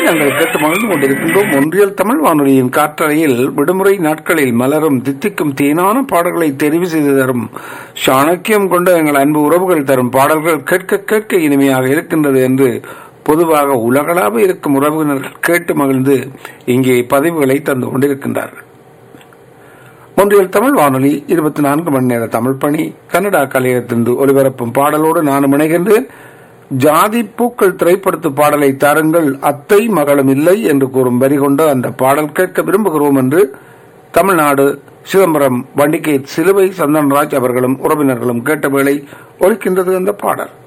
நாங்கள் கேட்டு மகிழ்ந்து கொண்டிருக்கின்றோம் ஒன்றியல் தமிழ் வானொலியின் காற்றறையில் விடுமுறை நாட்களில் மலரும் தித்திக்கும் தேனான பாடல்களை தெரிவு செய்து தரும் சாணக்கியம் கொண்ட எங்கள் அன்பு உறவுகள் தரும் பாடல்கள் கேட்க கேட்க இனிமையாக இருக்கின்றது என்று பொதுவாக உலகளாக இருக்கும் உறவினர்கள் கேட்டு மகிழ்ந்து இங்கே பதிவுகளை தந்து கொண்டிருக்கின்றார்கள் ஒன்றியல் தமிழ் வானொலி இருபத்தி நான்கு மணி நேர தமிழ் பணி கன்னடா கலையத்திலிருந்து ஒலிபரப்பும் பாடலோடு நானும் இணைகின்றேன் ஜாதி பூக்கள் திரைப்படத்து பாடலை தாருங்கள் அத்தை மகளும் இல்லை என்று கூறும் வரி கொண்டு அந்த பாடல் கேட்க விரும்புகிறோம் என்று தமிழ்நாடு சிதம்பரம் வண்டிகை சிலுவை சந்தன்ராஜ் அவர்களும் உறவினர்களும் கேட்ட வேளை ஒழிக்கின்றது அந்த பாடல்